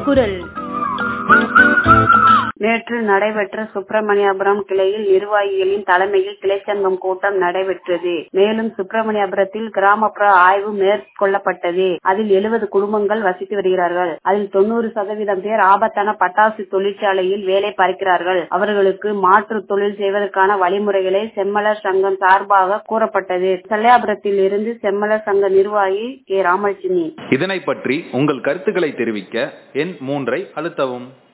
குரல் நேற்று நடைபெற்ற சுப்பிரமணியபுரம் கிளையில் நிர்வாகிகளின் தலைமையில் கிளைச்சங்கம் கூட்டம் நடைபெற்றது மேலும் சுப்பிரமணியபுரத்தில் கிராமப்புற ஆய்வு மேற்கொள்ளப்பட்டது அதில் எழுபது குடும்பங்கள் வசித்து வருகிறார்கள் அதில் தொண்ணூறு சதவீதம் பேர் ஆபத்தான பட்டாசு தொழிற்சாலையில் வேலை பார்க்கிறார்கள் அவர்களுக்கு மாற்று தொழில் செய்வதற்கான வழிமுறைகளை செம்மலர் சங்கம் சார்பாக கூறப்பட்டது சல்லையாபுரத்தில் இருந்து செம்மலர் சங்க நிர்வாகி கே ராமலட்சுமி இதனை பற்றி உங்கள் கருத்துக்களை தெரிவிக்க எண் மூன்றை அழுத்தவும்